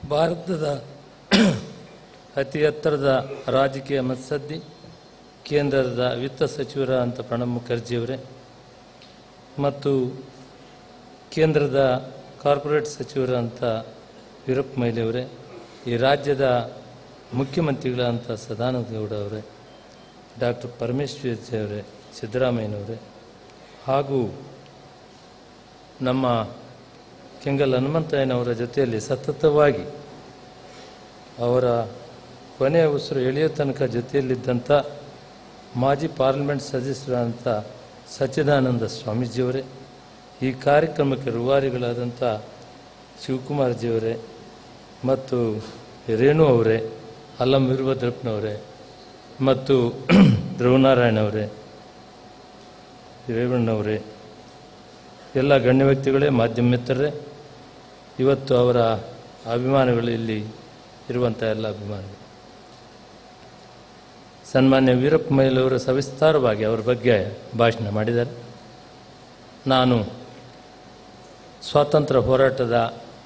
ಭಾರತದ ಅತಿ ಎತ್ತರದ ರಾಜಕೀಯ ಮತ್ಸದ್ದಿ ಕೇಂದ್ರದ ವಿತ್ತ ಸಚಿವರ ಅಂತ ಪ್ರಣಬ್ ಮುಖರ್ಜಿಯವರೇ ಮತ್ತು ಕೇಂದ್ರದ ಕಾರ್ಪೊರೇಟ್ ಸಚಿವರ ಅಂತ ವೀರಪ್ಪ ಮೊಯ್ಲಿಯವರೇ ಈ ರಾಜ್ಯದ ಮುಖ್ಯಮಂತ್ರಿಗಳಂತ ಸದಾನಂದ ಗೌಡ ಅವರೇ ಡಾಕ್ಟರ್ ಪರಮೇಶ್ವರ್ ಅವರೇ ಸಿದ್ದರಾಮಯ್ಯನವರೇ ಹಾಗೂ ನಮ್ಮ ಕೆಂಗಲ್ ಹನುಮಂತಯ್ಯನವರ ಜೊತೆಯಲ್ಲಿ ಸತತವಾಗಿ ಅವರ ಕೊನೆಯ ಉಸಿರು ಎಳೆಯೋ ತನಕ ಜೊತೆಯಲ್ಲಿದ್ದಂಥ ಮಾಜಿ ಪಾರ್ಲಿಮೆಂಟ್ ಸದಸ್ಯರಾದಂಥ ಸಚ್ಚಿದಾನಂದ ಸ್ವಾಮೀಜಿಯವರೇ ಈ ಕಾರ್ಯಕ್ರಮಕ್ಕೆ ರೂವಾರಿಗಳಾದಂಥ ಶಿವಕುಮಾರ್ಜಿಯವರೇ ಮತ್ತು ರೇಣು ಅವರೇ ಅಲ್ಲಂ ವೀರಭದ್ರಪ್ಪನವರೇ ಮತ್ತು ಧ್ರುವನಾರಾಯಣ ಅವರೇ ರೇವಣ್ಣವರೇ ಎಲ್ಲ ಗಣ್ಯ ವ್ಯಕ್ತಿಗಳೇ ಮಾಧ್ಯಮ ಮಿತ್ರರೇ ಇವತ್ತು ಅವರ ಅಭಿಮಾನಿಗಳು ಇಲ್ಲಿ ಇರುವಂಥ ಎಲ್ಲ ಅಭಿಮಾನಿಗಳು ಸನ್ಮಾನ್ಯ ವೀರಪ್ಪ ಮೊಯ್ಲವರು ಸವಿಸ್ತಾರವಾಗಿ ಅವರ ಬಗ್ಗೆ ಭಾಷಣ ಮಾಡಿದ್ದಾರೆ ನಾನು ಸ್ವಾತಂತ್ರ್ಯ ಹೋರಾಟದ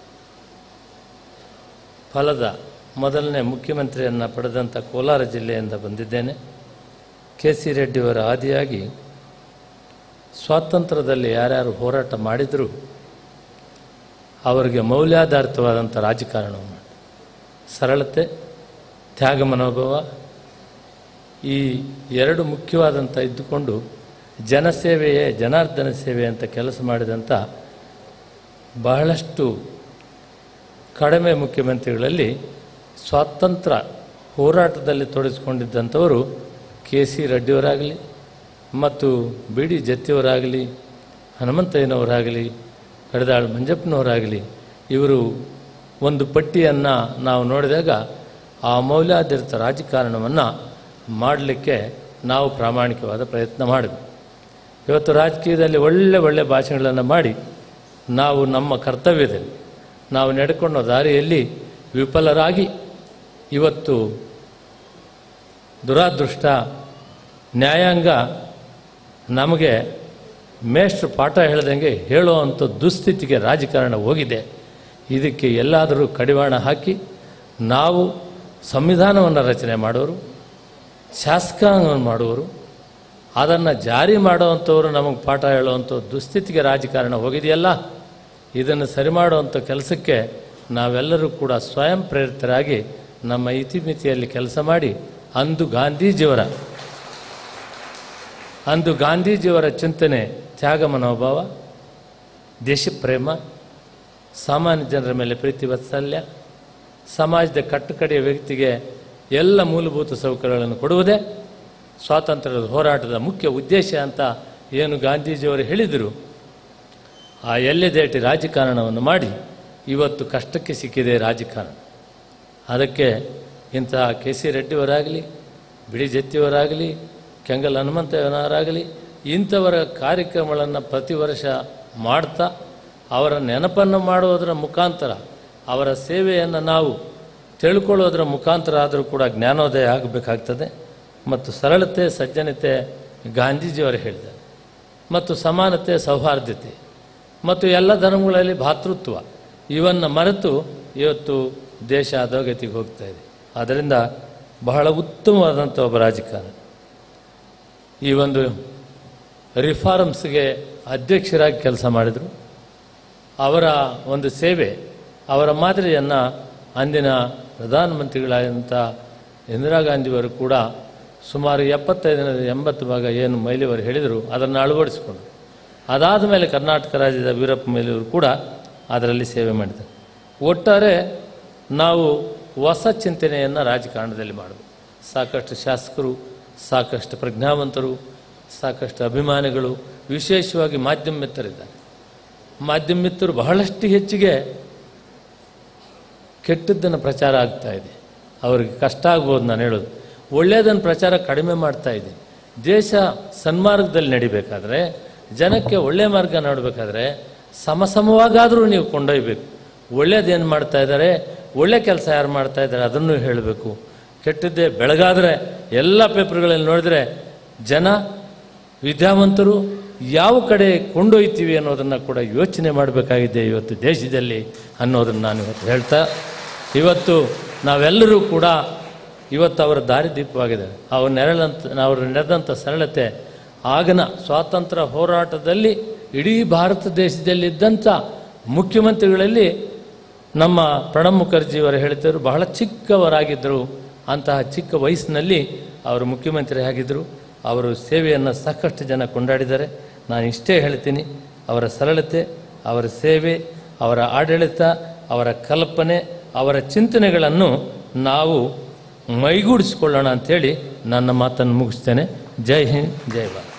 ಫಲದ ಮೊದಲನೇ ಮುಖ್ಯಮಂತ್ರಿಯನ್ನು ಪಡೆದಂಥ ಕೋಲಾರ ಜಿಲ್ಲೆಯಿಂದ ಬಂದಿದ್ದೇನೆ ಕೆ ಸಿ ರೆಡ್ಡಿಯವರ ಆದಿಯಾಗಿ ಸ್ವಾತಂತ್ರ್ಯದಲ್ಲಿ ಯಾರ್ಯಾರು ಹೋರಾಟ ಮಾಡಿದರೂ ಅವರಿಗೆ ಮೌಲ್ಯಾಧಾರಿತವಾದಂಥ ರಾಜಕಾರಣವನ್ನು ಮಾಡಿ ಸರಳತೆ ತ್ಯಾಗ ಮನೋಭಾವ ಈ ಎರಡು ಮುಖ್ಯವಾದಂಥ ಇದ್ದುಕೊಂಡು ಜನಸೇವೆಯೇ ಜನಾರ್ದನ ಸೇವೆ ಅಂತ ಕೆಲಸ ಮಾಡಿದಂಥ ಬಹಳಷ್ಟು ಕಡಿಮೆ ಮುಖ್ಯಮಂತ್ರಿಗಳಲ್ಲಿ ಸ್ವಾತಂತ್ರ್ಯ ಹೋರಾಟದಲ್ಲಿ ತೊಡಗಿಸಿಕೊಂಡಿದ್ದಂಥವರು ಕೆ ಸಿ ರೆಡ್ಡಿಯವರಾಗಲಿ ಮತ್ತು ಬಿ ಡಿ ಜತ್ತಿಯವರಾಗಲಿ ಹನುಮಂತಯ್ಯನವರಾಗಲಿ ಕಡದಾಳ್ ಮಂಜಪ್ಪನವರಾಗಲಿ ಇವರು ಒಂದು ಪಟ್ಟಿಯನ್ನು ನಾವು ನೋಡಿದಾಗ ಆ ಮೌಲ್ಯಾಧಾರಿತ ರಾಜಕಾರಣವನ್ನು ಮಾಡಲಿಕ್ಕೆ ನಾವು ಪ್ರಾಮಾಣಿಕವಾದ ಪ್ರಯತ್ನ ಮಾಡಿದ್ವಿ ಇವತ್ತು ರಾಜಕೀಯದಲ್ಲಿ ಒಳ್ಳೆ ಒಳ್ಳೆ ಭಾಷಣಗಳನ್ನು ಮಾಡಿ ನಾವು ನಮ್ಮ ಕರ್ತವ್ಯದಲ್ಲಿ ನಾವು ನಡ್ಕೊಂಡ ದಾರಿಯಲ್ಲಿ ವಿಫಲರಾಗಿ ಇವತ್ತು ದುರಾದೃಷ್ಟ ನ್ಯಾಯಾಂಗ ನಮಗೆ ಮೇಷ್ಟ್ರು ಪಾಠ ಹೇಳ್ದಂಗೆ ಹೇಳುವಂಥ ದುಸ್ಥಿತಿಗೆ ರಾಜಕಾರಣ ಹೋಗಿದೆ ಇದಕ್ಕೆ ಎಲ್ಲಾದರೂ ಕಡಿವಾಣ ಹಾಕಿ ನಾವು ಸಂವಿಧಾನವನ್ನು ರಚನೆ ಮಾಡೋರು ಶಾಸಕಾಂಗವನ್ನು ಮಾಡುವರು ಅದನ್ನು ಜಾರಿ ಮಾಡುವಂಥವ್ರು ನಮಗೆ ಪಾಠ ಹೇಳುವಂಥ ದುಸ್ಥಿತಿಗೆ ರಾಜಕಾರಣ ಹೋಗಿದೆಯಲ್ಲ ಇದನ್ನು ಸರಿ ಮಾಡುವಂಥ ಕೆಲಸಕ್ಕೆ ನಾವೆಲ್ಲರೂ ಕೂಡ ಸ್ವಯಂ ಪ್ರೇರಿತರಾಗಿ ನಮ್ಮ ಇತಿಮಿತಿಯಲ್ಲಿ ಕೆಲಸ ಮಾಡಿ ಅಂದು ಗಾಂಧೀಜಿಯವರ ಅಂದು ಗಾಂಧೀಜಿಯವರ ಚಿಂತನೆ ತ್ಯಾಗ ಮನೋಭಾವ ದೇಶಪ್ರೇಮ ಸಾಮಾನ್ಯ ಜನರ ಮೇಲೆ ಪ್ರೀತಿ ವಾತ್ಸಲ್ಯ ಸಮಾಜದ ಕಟ್ಟುಕಡೆಯ ವ್ಯಕ್ತಿಗೆ ಎಲ್ಲ ಮೂಲಭೂತ ಸೌಕರ್ಯಗಳನ್ನು ಕೊಡುವುದೇ ಸ್ವಾತಂತ್ರ್ಯದ ಹೋರಾಟದ ಮುಖ್ಯ ಉದ್ದೇಶ ಅಂತ ಏನು ಗಾಂಧೀಜಿಯವರು ಹೇಳಿದರು ಆ ಎಲ್ಲೆದೇಟಿ ರಾಜಕಾರಣವನ್ನು ಮಾಡಿ ಇವತ್ತು ಕಷ್ಟಕ್ಕೆ ಸಿಕ್ಕಿದೆ ರಾಜಕಾರಣ ಅದಕ್ಕೆ ಇಂತಹ ಕೆ ಸಿ ರೆಡ್ಡಿಯವರಾಗಲಿ ಬಿಡಿ ಜತ್ತಿಯವರಾಗಲಿ ಕೆಂಗಲ್ ಹನುಮಂತಯ್ಯನವರಾಗಲಿ ಇಂಥವರ ಕಾರ್ಯಕ್ರಮಗಳನ್ನು ಪ್ರತಿ ವರ್ಷ ಮಾಡ್ತಾ ಅವರ ನೆನಪನ್ನು ಮಾಡುವುದರ ಮುಖಾಂತರ ಅವರ ಸೇವೆಯನ್ನು ನಾವು ತಿಳ್ಕೊಳ್ಳೋದರ ಮುಖಾಂತರ ಆದರೂ ಕೂಡ ಜ್ಞಾನೋದಯ ಆಗಬೇಕಾಗ್ತದೆ ಮತ್ತು ಸರಳತೆ ಸಜ್ಜನತೆ ಗಾಂಧೀಜಿಯವರು ಹೇಳಿದ್ದಾರೆ ಮತ್ತು ಸಮಾನತೆ ಸೌಹಾರ್ದತೆ ಮತ್ತು ಎಲ್ಲ ಧರ್ಮಗಳಲ್ಲಿ ಭಾತೃತ್ವ ಇವನ್ನು ಮರೆತು ಇವತ್ತು ದೇಶ ಅಧೋಗತಿಗೆ ಹೋಗ್ತಾ ಇದೆ ಆದ್ದರಿಂದ ಬಹಳ ಉತ್ತಮವಾದಂಥ ಒಬ್ಬ ರಾಜಕಾರಣಿ ಈ ಒಂದು ರಿಫಾರ್ಮ್ಸ್ಗೆ ಅಧ್ಯಕ್ಷರಾಗಿ ಕೆಲಸ ಮಾಡಿದರು ಅವರ ಒಂದು ಸೇವೆ ಅವರ ಮಾದರಿಯನ್ನು ಅಂದಿನ ಪ್ರಧಾನಮಂತ್ರಿಗಳಾದಂಥ ಇಂದಿರಾ ಗಾಂಧಿಯವರು ಕೂಡ ಸುಮಾರು ಎಪ್ಪತ್ತೈದರಿಂದ ಎಂಬತ್ತು ಭಾಗ ಏನು ಮೈಲಿಯವರು ಹೇಳಿದರು ಅದನ್ನು ಅಳವಡಿಸಿಕೊಂಡರು ಅದಾದ ಮೇಲೆ ಕರ್ನಾಟಕ ರಾಜ್ಯದ ವೀರಪ್ಪ ಮೊಯ್ಲಿಯವರು ಕೂಡ ಅದರಲ್ಲಿ ಸೇವೆ ಮಾಡಿದ್ದಾರೆ ಒಟ್ಟಾರೆ ನಾವು ಹೊಸ ಚಿಂತನೆಯನ್ನು ರಾಜಕಾರಣದಲ್ಲಿ ಮಾಡಬೇಕು ಸಾಕಷ್ಟು ಶಾಸಕರು ಸಾಕಷ್ಟು ಪ್ರಜ್ಞಾವಂತರು ಸಾಕಷ್ಟು ಅಭಿಮಾನಿಗಳು ವಿಶೇಷವಾಗಿ ಮಾಧ್ಯಮ ಮಿತ್ರರಿದ್ದಾರೆ ಮಾಧ್ಯಮ ಮಿತ್ರರು ಬಹಳಷ್ಟು ಹೆಚ್ಚಿಗೆ ಕೆಟ್ಟದ್ದನ್ನು ಪ್ರಚಾರ ಆಗ್ತಾ ಇದೆ ಅವ್ರಿಗೆ ಕಷ್ಟ ಆಗ್ಬೋದು ನಾನು ಹೇಳೋದು ಒಳ್ಳೆಯದನ್ನು ಪ್ರಚಾರ ಕಡಿಮೆ ಮಾಡ್ತಾ ಇದೆ ದೇಶ ಸನ್ಮಾರ್ಗದಲ್ಲಿ ನಡಿಬೇಕಾದ್ರೆ ಜನಕ್ಕೆ ಒಳ್ಳೆ ಮಾರ್ಗ ನೋಡಬೇಕಾದ್ರೆ ಸಮಸಮವಾಗಾದರೂ ನೀವು ಕೊಂಡೊಯ್ಬೇಕು ಒಳ್ಳೇದೇನು ಮಾಡ್ತಾ ಇದ್ದಾರೆ ಒಳ್ಳೆ ಕೆಲಸ ಯಾರು ಮಾಡ್ತಾ ಇದ್ದಾರೆ ಅದನ್ನು ಹೇಳಬೇಕು ಕೆಟ್ಟದ್ದೇ ಬೆಳಗಾದರೆ ಎಲ್ಲ ಪೇಪರ್ಗಳಲ್ಲಿ ನೋಡಿದರೆ ಜನ ವಿದ್ಯಾವಂತರು ಯಾವ ಕಡೆ ಕೊಂಡೊಯ್ತೀವಿ ಅನ್ನೋದನ್ನು ಕೂಡ ಯೋಚನೆ ಮಾಡಬೇಕಾಗಿದೆ ಇವತ್ತು ದೇಶದಲ್ಲಿ ಅನ್ನೋದನ್ನು ನಾನು ಇವತ್ತು ಹೇಳ್ತಾ ಇವತ್ತು ನಾವೆಲ್ಲರೂ ಕೂಡ ಇವತ್ತು ಅವರ ದಾರಿದೀಪವಾಗಿದೆ ಅವ್ರು ನೆರಳಂತ ಅವರು ನೆರೆದಂಥ ಸರಳತೆ ಆಗನ ಸ್ವಾತಂತ್ರ್ಯ ಹೋರಾಟದಲ್ಲಿ ಇಡೀ ಭಾರತ ದೇಶದಲ್ಲಿದ್ದಂಥ ಮುಖ್ಯಮಂತ್ರಿಗಳಲ್ಲಿ ನಮ್ಮ ಪ್ರಣಬ್ ಮುಖರ್ಜಿಯವರು ಹೇಳ್ತಿದ್ರು ಬಹಳ ಚಿಕ್ಕವರಾಗಿದ್ದರು ಅಂತಹ ಚಿಕ್ಕ ವಯಸ್ಸಿನಲ್ಲಿ ಅವರು ಮುಖ್ಯಮಂತ್ರಿ ಆಗಿದ್ದರು ಅವರು ಸೇವೆಯನ್ನು ಸಾಕಷ್ಟು ಜನ ಕೊಂಡಾಡಿದ್ದಾರೆ ನಾನು ಇಷ್ಟೇ ಹೇಳ್ತೀನಿ ಅವರ ಸರಳತೆ ಅವರ ಸೇವೆ ಅವರ ಆಡಳಿತ ಅವರ ಕಲ್ಪನೆ ಅವರ ಚಿಂತನೆಗಳನ್ನು ನಾವು ಮೈಗೂಡಿಸ್ಕೊಳ್ಳೋಣ ಅಂಥೇಳಿ ನನ್ನ ಮಾತನ್ನು ಮುಗಿಸ್ತೇನೆ ಜೈ ಹಿಂದ್ ಜೈ ಭಾರತ್